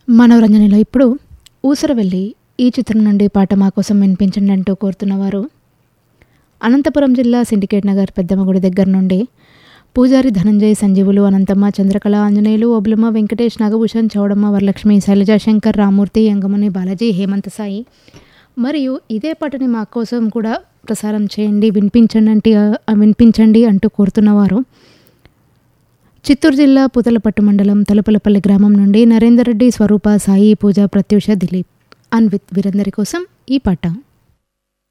మనోరంజనలో ఇప్పుడు ఊసరవెల్లి ఈ చిత్రం నుండి పాట మా కోసం వినిపించండి అంటూ కోరుతున్నవారు అనంతపురం జిల్లా సిండికేట్ నగర్ పెద్దమ్మ గుడి దగ్గర నుండి పూజారి ధనంజయ్ సంజీవులు అనంతమ్మ చంద్రకళ ఆంజనేయులు ఒబులమ్మ వెంకటేష్ నాగభూషణ్ చౌడమ్మ వరలక్ష్మి శైలజా శంకర్ రామూర్తి యంగముని బాలాజీ హేమంత్ సాయి మరియు ఇదే పాటని మా కోసం కూడా ప్రసారం చేయండి వినిపించండి అంటే వినిపించండి అంటూ కోరుతున్నవారు చిత్తూరు జిల్లా పుతలపట్టు మండలం తలుపులపల్లి గ్రామం నుండి నరేందర్ రెడ్డి స్వరూప సాయి పూజ ప్రత్యూష దిలీప్ అన్విత్ వీరందరి కోసం ఈ పాట